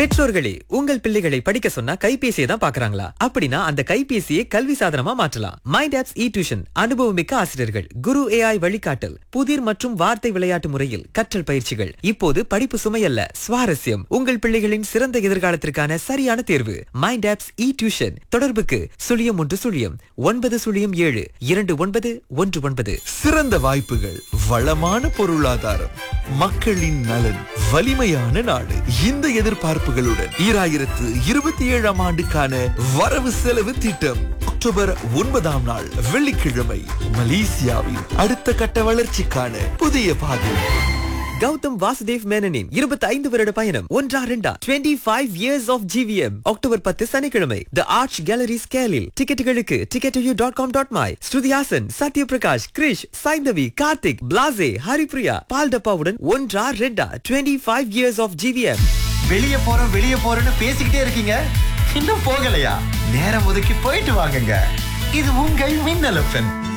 பெற்றோர்களே உங்கள் பிள்ளைகளை படிக்க சொன்னா கைபேசியை தான் பாக்குறாங்களா அப்படின்னா அந்த கைபேசியை கல்வி சாதனமா மாற்றலாம் மைண்ட் ஆப்ஸ் இ டியூஷன் அனுபவமிக்க ஆசிரியர்கள் குரு ஏஐ வழிகாட்டல் புதிர் மற்றும் வார்த்தை விளையாட்டு முறையில் கற்றல் பயிற்சிகள் இப்போது படிப்பு சுமையல்ல சுவாரஸ்யம் உங்கள் பிள்ளைகளின் சிறந்த எதிர்காலத்திற்கான சரியான தேர்வு மைண்ட் ஆப்ஸ் இ டியூஷன் தொடர்புக்கு சுழியம் ஒன்று சுழியம் ஒன்பது சுழியம் ஏழு இரண்டு ஒன்பது ஒன்று ஒன்பது சிறந்த வாய்ப்புகள் வளமான பொருளாதாரம் மக்களின் நலன் வலிமையான நாடு இந்த எதிர்பார்ப்புகளுடன் ஈராயிரத்து இருபத்தி ஏழாம் ஆண்டுக்கான வரவு செலவு திட்டம் அக்டோபர் ஒன்பதாம் நாள் வெள்ளிக்கிழமை மலேசியாவின் அடுத்த கட்ட வளர்ச்சிக்கான புதிய பாதை கௌதம் வாசுதேவ் மேனனின் இருபத்தி ஐந்து வருட பயணம் ஒன்றா ரெண்டா twenty five years of GVM October பத்து சனிக்கிழமை த ஆர்ச் கேலரி ஸ்கேலில் டிக்கெட்டுகளுக்கு ticket you dot com dot my Shruti Haasan Sathyaprakash Girish Saindhavi Karthik பிளாசே Haripriya பால்டப்பாவுடன் ஒன்றா ரெண்டா twenty five years of GVM வெளிய போறோம் வெளிய போறோம்னு பேசிக்கிட்டே இருக்கீங்க இன்னும் போகலையா நேரம் ஒதுக்கி போயிட்டு வாங்குங்க இது உங்கள் மின்னல் எஃப்எம்